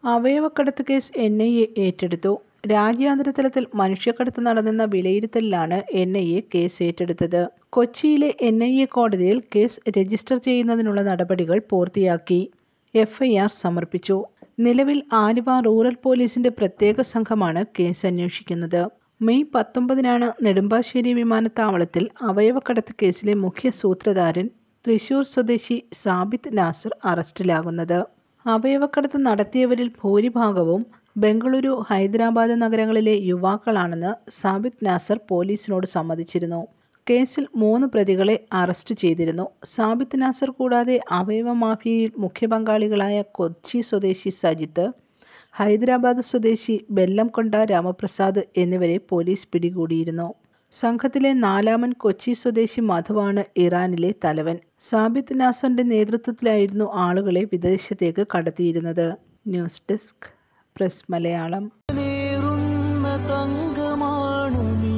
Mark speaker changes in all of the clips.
Speaker 1: അവയവക്കടത്ത് case N I A ഏറ്റെടുത്തു രാജ്യാന്തര തലത്തിൽ മനുഷ്യക്കടത്ത് നടന്നെന്ന വിലയിരുത്തലിലാണ് എൻ ഐ എ കേസ് ഏറ്റെടുത്തത് കൊച്ചിയിലെ എൻ ഐ എ കോടതിയിൽ കേസ് രജിസ്റ്റർ ചെയ്യുന്നതിനുള്ള നടപടികൾ പൂർത്തിയാക്കി എഫ് ഐ ആർ സമർപ്പിച്ചു നിലവിൽ ആലുവ റൂറൽ പോലീസിന്റെ പ്രത്യേക സംഘമാണ് കേസ് അന്വേഷിക്കുന്നത് മെയ് പത്തൊമ്പതിനാണ് നെടുമ്പാശ്ശേരി വിമാനത്താവളത്തിൽ അവയവക്കടത്ത് കേസിലെ മുഖ്യ സൂത്രധാരൻ തൃശൂർ സ്വദേശി സാബിത്ത് നാസർ അറസ്റ്റിലാകുന്നത് അവയവക്കടത്ത് നടത്തിയവരിൽ ഭൂരിഭാഗവും ബംഗളൂരു ഹൈദരാബാദ് നഗരങ്ങളിലെ യുവാക്കളാണെന്ന് സാബിത്ത് നാസർ പോലീസിനോട് സമ്മതിച്ചിരുന്നു കേസിൽ മൂന്ന് പ്രതികളെ അറസ്റ്റ് ചെയ്തിരുന്നു സാബിത്ത് നാസർ കൂടാതെ അവയവ മാഫിയയിൽ മുഖ്യ പങ്കാളികളായ കൊച്ചി സ്വദേശി സജിത്ത് ഹൈദരാബാദ് സ്വദേശി ബെല്ലംകൊണ്ട രാമപ്രസാദ് എന്നിവരെ പോലീസ് പിടികൂടിയിരുന്നു സംഘത്തിലെ നാലാമൻ കൊച്ചി സ്വദേശി മധുവാണ് ഇറാനിലെ തലവൻ സാബിത്ത് നാസറിന്റെ നേതൃത്വത്തിലായിരുന്നു ആളുകളെ വിദേശത്തേക്ക് കടത്തിയിരുന്നത് ന്യൂസ് ഡെസ്ക് പ്രസ് മലയാളം
Speaker 2: നേറുന്ന തങ്കമാണു നീ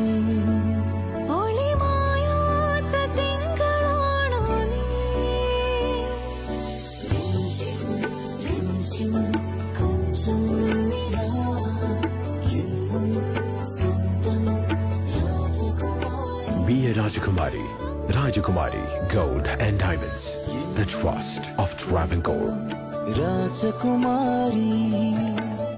Speaker 3: ഒളിമായാത്ത തിങ്കളാണോ നീ കൊഞ്ചം നിലാ എന്നും സ്വന്തം രാജകുമാരി
Speaker 4: Be a Rajakumari. Rajakumari Gold and Diamonds. The trust of Travancore.
Speaker 2: രാജകുമാരി